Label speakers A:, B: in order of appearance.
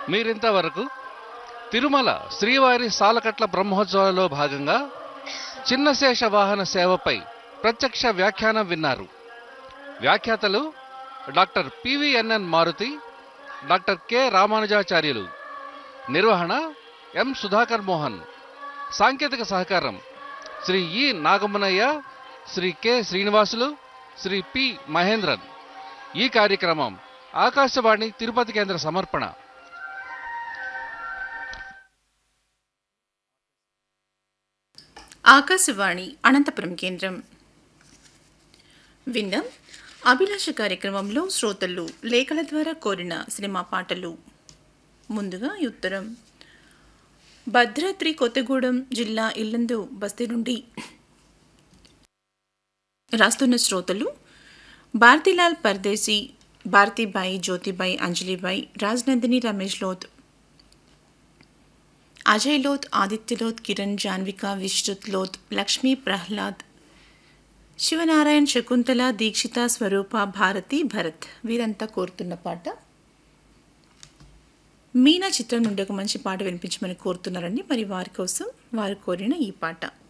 A: మీరింతవరకు తిరుమల శ్రీవారి సాలకట్ల బ్రహ్మోత్సవాలలో భాగంగా చిన్నశేష వాహన సేవపై ప్రత్యక్ష వ్యాఖ్యానం విన్నారు వ్యాఖ్యాతలు doctor PVNN Maruthi doctor K Ramanujacharyulu నిర్వహణ ఎం సుధాకర్ మోహన్ సాంకేతిక సహకారం Shri E Nagammanayya Shri K Srinivasulu Shri P Mahendran ఈ కార్యక్రమం ఆకాశవాణి తిరుపతి కేంద్ర సమర్పణ
B: ఆకాశవాణి అనంతపురం కేంద్రం విందాం అభిలాష కార్యక్రమంలో శ్రోతలు లేఖల ద్వారా కోరిన సినిమా పాటలు ముందుగా ఈ ఉత్తరం భద్రాద్రి కొత్తగూడెం జిల్లా ఇల్లందు బస్తీ నుండి రాస్తున్న శ్రోతలు భారతీలాల్ పర్దేశీ భారతీబాయి జ్యోతిబాయి అంజలిబాయి రాజ్నందిని రమేష్ లోత్ అజయ్ లోత్ ఆదిత్య లోత్ కిరణ్ జాన్విక విశ్రుత్ లోత్ లక్ష్మీ ప్రహ్లాద్ శివనారాయణ్ శకుంతల దీక్షిత స్వరూప భారతి భరత్ వీరంతా కోరుతున్న పాట మీనా చిత్రం నుండి ఒక మంచి పాట వినిపించమని కోరుతున్నారండి మరి వారి కోసం వారు కోరిన ఈ పాట